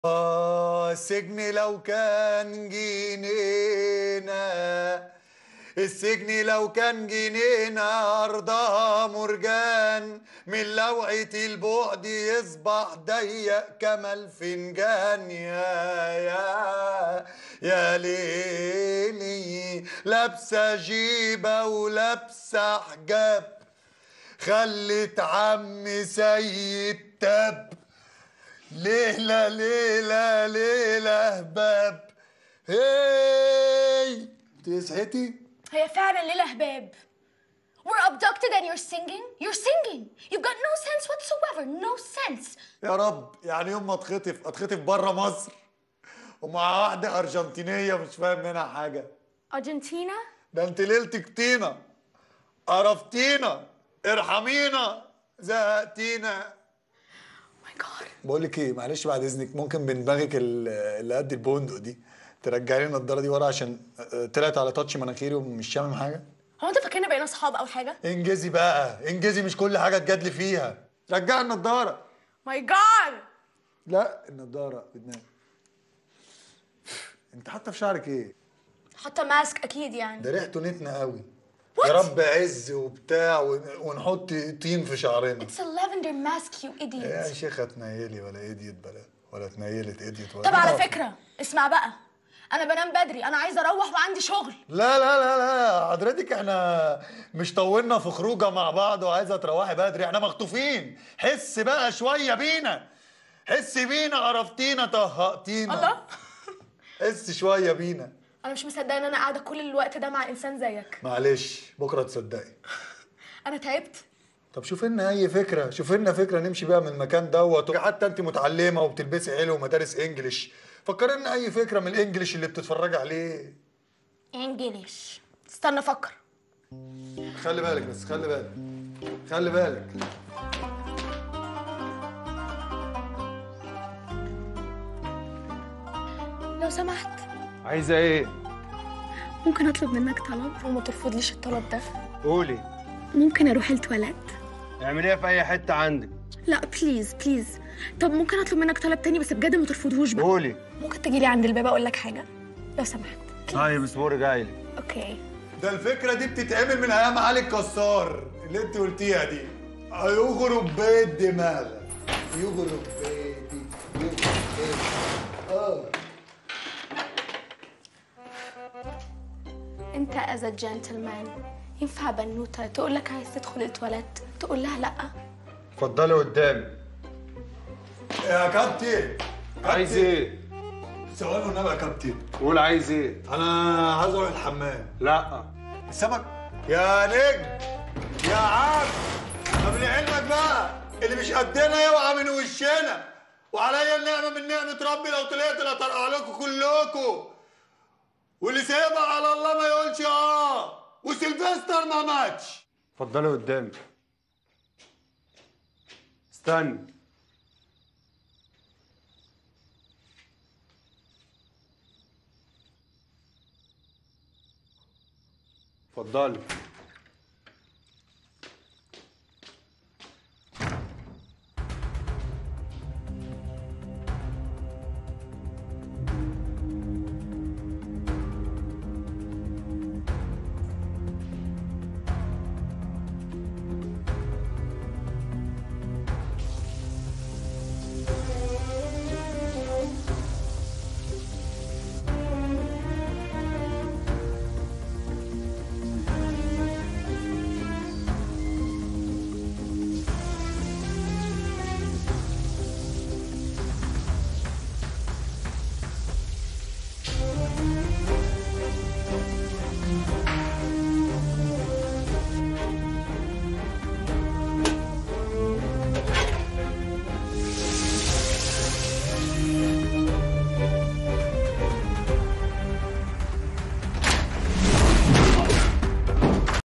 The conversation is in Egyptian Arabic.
آه السجن لو كان جنينة السجن لو كان جنينة أرضها مرجان من لوعة البعد يصبح ضيق كما الفنجان يا يا يا ليلي لابسة جيبة ولابسة حجاب خلت عم سيد تاب ليلة ليلة ليلة باب هاي انت صحيتي؟ هي فعلا ليلة هباب We're abducted and you're singing? You're singing! You've got no sense whatsoever, no sense! يا رب يعني يوم ما اتخطف اتخطف بره مصر ومع واحدة أرجنتينية مش فاهم منها حاجة أرجنتينا؟ ده انت ليلتك طينة قرفتينا ارحمينا زهقتينا ماي جاد بقول لك ايه معلش بعد اذنك ممكن من دماغك ال- اللي قد البندق دي ترجعي لي النضاره دي ورا عشان آه، طلعت على تاتش مناخيري ومش شامم حاجه هو أنت فاكرنا بقينا أصحاب أو حاجة؟ انجزي بقى انجزي مش كل حاجه تجادلي فيها رجعي النضاره ماي جاد لا النضاره بدماغك انت حاطه في شعرك ايه حتى ماسك أكيد يعني ده ريحته نتنه قوي What? يا رب عز وبتاع ون- ونحط طين في شعرنا It's a lavender mask you يا idiot شيخه تنيلي ولا ايديت بلا ولا تنيلت ايديت ولا طب على فكرة اسمع بقى أنا بنام بدري أنا عايزة أروح وعندي شغل لا لا لا لا حضرتك احنا مش طولنا في خروجه مع بعض وعايزه تروحي بدري احنا مخطوفين حس بقى شويه بينا حس بينا قرفتينا طهقتينا الله حس شويه بينا أنا مش مصدقة إن أنا قاعدة كل الوقت ده مع إنسان زيك معلش بكره تصدقي أنا تعبت طب شوف لنا اي فكره شوف لنا فكره نمشي بيها من المكان دوت حتى انت متعلمه وبتلبسي حلو ومدارس انجليش فكر لنا اي فكره من الانجليش اللي بتتفرجي عليه انجليش استنى أفكر خلي بالك بس خلي بالك خلي بالك لو سمحت عايزة ايه؟ ممكن أطلب منك طلب وما ترفضليش الطلب ده قولي ممكن أروح التواليت اعمليها في أي حتة عندك لا بليز بليز طب ممكن اطلب منك طلب تاني بس بجد ما ترفضهوش بقى قولي ممكن تجي لي عند الباب اقول لك حاجه لو سمحت طيب اصبري جايلك اوكي ده الفكرة دي بتتعمل من أيام علي الكسار اللي أنت قلتيها دي يغرب بيت دماغك يغرب بيتي يغرب بيتي آه انت از جنتلمان ينفع بنوته تقول لك عايز تدخل التواليت تقول لها لا اتفضلي قدامي يا كابتن عايز ايه؟ سؤال والنبي يا كابتن قول عايز ايه؟ أنا عايز أروح الحمام لا السمك يا نجم يا عم طب لعلمك بقى اللي مش قدنا يوقع من وشنا وعليا النعمه من نعمه ربي لو طلعت لطرقع لكم كلكم واللي سايبها على الله ما يقولش اه وسيلفستر ما ماتش اتفضلي قدامي استني اتفضلي